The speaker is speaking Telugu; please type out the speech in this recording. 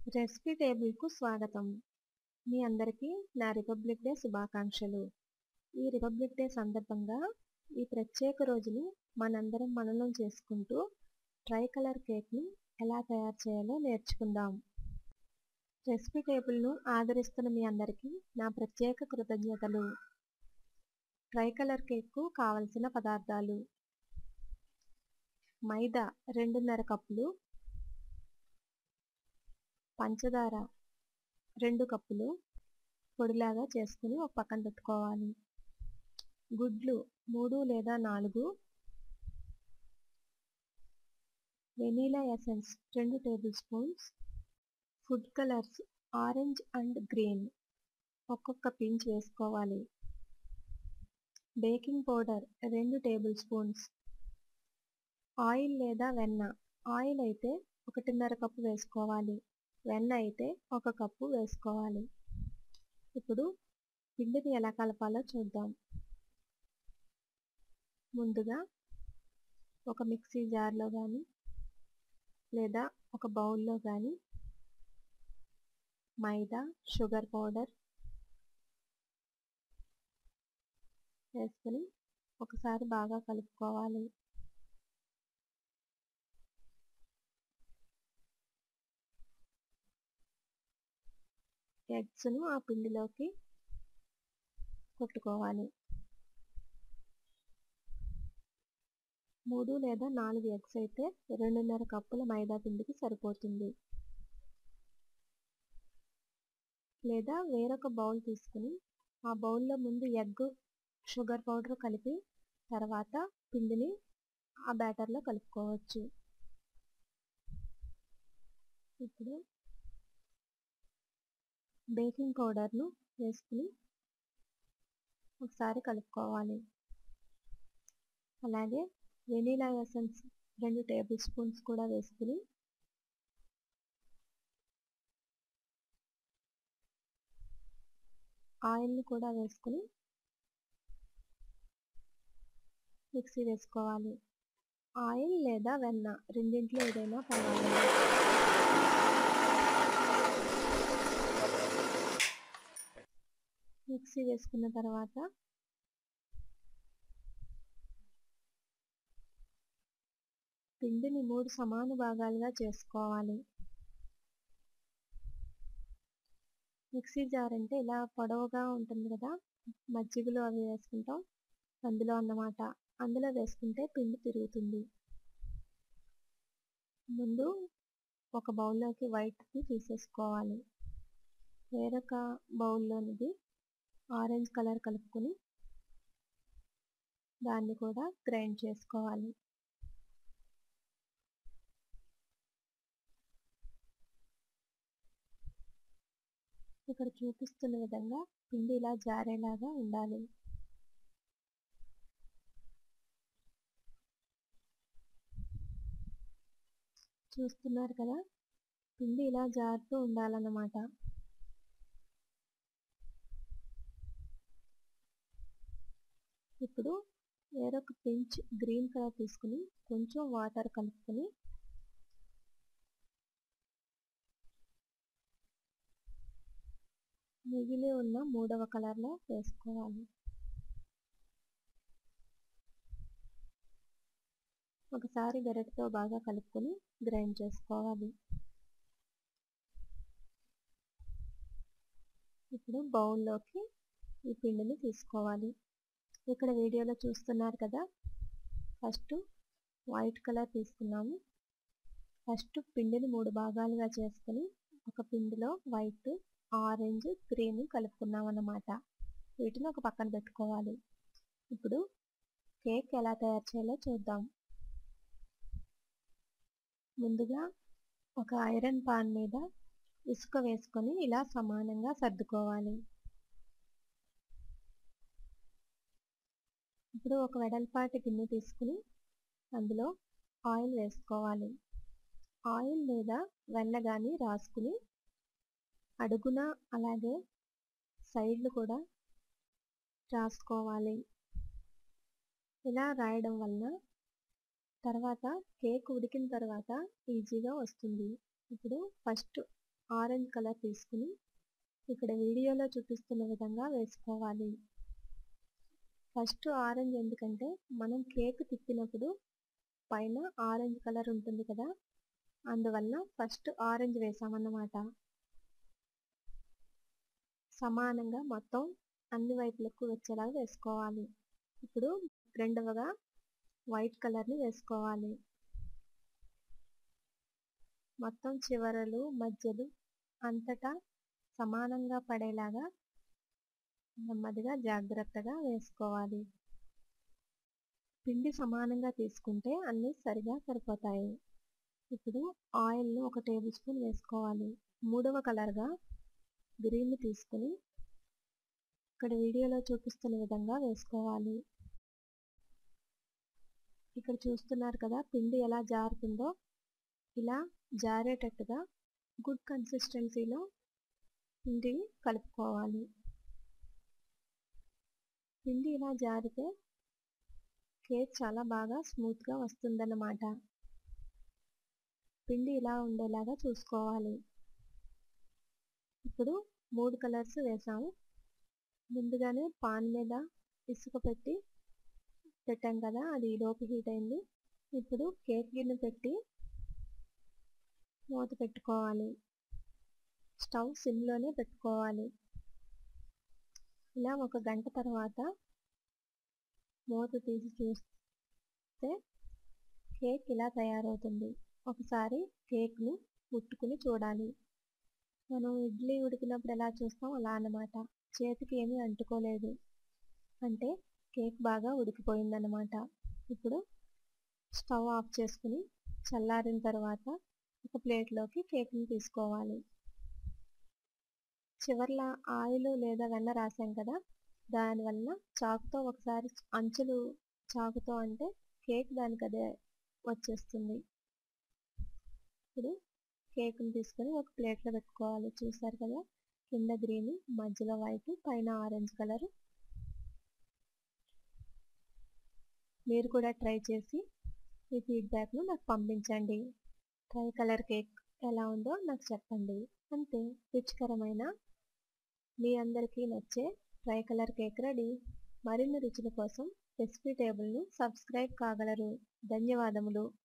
రెసిపీ టేబుల్కు స్వాగతం మీ అందరికీ నా రిపబ్లిక్ డే శుభాకాంక్షలు ఈ రిపబ్లిక్ డే సందర్భంగా ఈ ప్రత్యేక రోజుని మనందరం మననం చేసుకుంటూ ట్రై కలర్ కేక్ను ఎలా తయారు చేయాలో నేర్చుకుందాం రెసిపీ టేబుల్ను ఆదరిస్తున్న మీ అందరికీ నా ప్రత్యేక కృతజ్ఞతలు ట్రై కలర్ కేక్కు కావలసిన పదార్థాలు మైదా రెండున్నర కప్పులు పంచదార రెండు కప్పులు పొడిలాగా చేసుకుని ఒక పక్కన పెట్టుకోవాలి గుడ్లు మూడు లేదా నాలుగు వెనీలా ఎసెన్స్ రెండు tablespoons food colours orange and green ఒక్కొక్క పించ్ వేసుకోవాలి బేకింగ్ పౌడర్ రెండు టేబుల్ స్పూన్స్ ఆయిల్ లేదా వెన్న ఆయిల్ అయితే ఒకటిన్నర కప్పు వేసుకోవాలి వెన్న అయితే ఒక కప్పు వేసుకోవాలి ఇప్పుడు పిండిని ఎలా కలపాలో చూద్దాం ముందుగా ఒక మిక్సీ జార్లో కానీ లేదా ఒక బౌల్లో కానీ మైదా షుగర్ పౌడర్ వేసుకొని ఒకసారి బాగా కలుపుకోవాలి ఎగ్స్ను ఆ పిండిలోకి కొట్టుకోవాలి మూడు లేదా నాలుగు ఎగ్స్ అయితే రెండున్నర కప్పుల మైదా పిండికి సరిపోతుంది లేదా వేరొక బౌల్ తీసుకుని ఆ బౌల్లో ముందు ఎగ్ షుగర్ పౌడర్ కలిపి తర్వాత పిండిని ఆ బ్యాటర్లో కలుపుకోవచ్చు ఇప్పుడు బేకింగ్ పౌడర్ను వేసుకుని ఒకసారి కలుపుకోవాలి అలాగే వెనీలా ఎసెన్స్ రెండు టేబుల్ స్పూన్స్ కూడా వేసుకుని ఆయిల్ని కూడా వేసుకుని మిక్సీ వేసుకోవాలి ఆయిల్ లేదా వెన్న రెండింటిలో ఏదైనా పర్వాలేదు మిక్సీ వేసుకున్న తర్వాత పిండిని మూడు సమాన భాగాలుగా చేసుకోవాలి మిక్సీ జార్ అంటే ఇలా పొడవుగా ఉంటుంది కదా మజ్జిగలో అవి వేసుకుంటాం అందులో అన్నమాట అందులో వేసుకుంటే పిండి తిరుగుతుంది ముందు ఒక బౌల్లోకి వైట్ని తీసేసుకోవాలి వేరొక బౌల్లోనిది ఆరెంజ్ కలర్ కలుపుకొని దాన్ని కూడా గ్రైండ్ చేసుకోవాలి ఇక్కడ చూపిస్తున్న విధంగా పిండి ఇలా జారేలాగా ఉండాలి చూస్తున్నారు కదా పిండి ఇలా జారుతూ ఉండాలన్నమాట ఇప్పుడు వేరొక పించ్ గ్రీన్ కలర్ తీసుకుని కొంచెం వాటర్ కలుపుకొని మిగిలి ఉన్న మూడవ కలర్లో వేసుకోవాలి ఒకసారి గరిటతో బాగా కలుపుకొని గ్రైండ్ చేసుకోవాలి ఇప్పుడు బౌల్లోకి ఈ పిండిని తీసుకోవాలి ఇక్కడ వీడియోలో చూస్తున్నారు కదా ఫస్ట్ వైట్ కలర్ తీసుకున్నాము ఫస్ట్ పిండిని మూడు భాగాలుగా చేసుకుని ఒక పిండిలో వైట్ ఆరెంజ్ గ్రీన్ కలుపుకున్నాం అన్నమాట వీటిని ఒక పక్కన పెట్టుకోవాలి ఇప్పుడు కేక్ ఎలా తయారు చేయాలో చూద్దాం ముందుగా ఒక ఐరన్ పాన్ మీద ఇసుక వేసుకొని ఇలా సమానంగా సర్దుకోవాలి ఇప్పుడు ఒక వెడల్పాటి గిన్నె తీసుకుని అందులో ఆయిల్ వేసుకోవాలి ఆయిల్ లేదా వెన్న కానీ రాసుకుని అడుగున అలాగే సైడ్లు కూడా రాసుకోవాలి ఇలా రాయడం వలన తర్వాత కేక్ ఉడికిన తర్వాత ఈజీగా వస్తుంది ఇప్పుడు ఫస్ట్ ఆరెంజ్ కలర్ తీసుకుని ఇక్కడ వీడియోలో చూపిస్తున్న విధంగా వేసుకోవాలి ఫస్ట్ ఆరెంజ్ ఎందుకంటే మనం కేక్ తిప్పినప్పుడు పైన ఆరెంజ్ కలర్ ఉంటుంది కదా అందువల్ల ఫస్ట్ ఆరెంజ్ వేసామన్నమాట సమానంగా మొత్తం అన్ని వైపులకు వచ్చేలాగా వేసుకోవాలి ఇప్పుడు రెండవగా వైట్ కలర్ని వేసుకోవాలి మొత్తం చివరలు మధ్యలు అంతటా సమానంగా పడేలాగా నెమ్మదిగా జాగ్రత్తగా వేసుకోవాలి పిండి సమానంగా తీసుకుంటే అన్నీ సరిగా సరిపోతాయి ఇప్పుడు ఆయిల్ను ఒక టేబుల్ స్పూన్ వేసుకోవాలి మూడవ కలర్గా గ్రీన్ తీసుకుని ఇక్కడ వీడియోలో చూపిస్తున్న విధంగా వేసుకోవాలి ఇక్కడ చూస్తున్నారు కదా పిండి ఎలా జారుతుందో ఇలా జారేటట్టుగా గుడ్ కన్సిస్టెన్సీలో పిండి కలుపుకోవాలి పిండి ఇలా జారితే కేక్ చాలా బాగా స్మూత్గా వస్తుందన్నమాట పిండి ఇలా ఉండేలాగా చూసుకోవాలి ఇప్పుడు మూడు కలర్స్ వేసాము ముందుగానే పాన్ మీద ఇసుక పెట్టి పెట్టాం కదా అది లోపు హీట్ అయింది ఇప్పుడు కేక్ గిన్నె పెట్టి మూత పెట్టుకోవాలి స్టవ్ సిమ్లోనే పెట్టుకోవాలి ఇలా ఒక గంట తర్వాత మూత తీసి చూస్తే కేక్ ఇలా తయారవుతుంది ఒకసారి కేక్ను ముట్టుకుని చూడాలి మనం ఇడ్లీ ఉడికినప్పుడు ఎలా చూస్తాం అలా అన్నమాట చేతికి ఏమీ అంటుకోలేదు అంటే కేక్ బాగా ఉడికిపోయిందన్నమాట ఇప్పుడు స్టవ్ ఆఫ్ చేసుకుని చల్లారిన తర్వాత ఒక ప్లేట్లోకి కేక్ని తీసుకోవాలి చివర్ల ఆయిల్ లేదా వెన్న రాసాం కదా దానివల్ల చాకుతో ఒకసారి అంచులు చాకుతో అంటే కేక్ దానికి అదే వచ్చేస్తుంది ఇప్పుడు కేక్ని తీసుకొని ఒక ప్లేట్లో పెట్టుకోవాలి చూసారు కదా కింద గ్రీన్ మధ్యలో వైట్ పైన ఆరెంజ్ కలర్ మీరు కూడా ట్రై చేసి మీ ఫీడ్బ్యాక్ను నాకు పంపించండి ట్రై కలర్ కేక్ ఎలా ఉందో నాకు చెప్పండి అంతే రుచికరమైన మీ అందరికీ నచ్చే ట్రై కలర్ కేక్ రెడీ మరిన్ని రుచుల కోసం రెసిపీ టేబుల్ను సబ్స్క్రైబ్ కాగలరు ధన్యవాదములు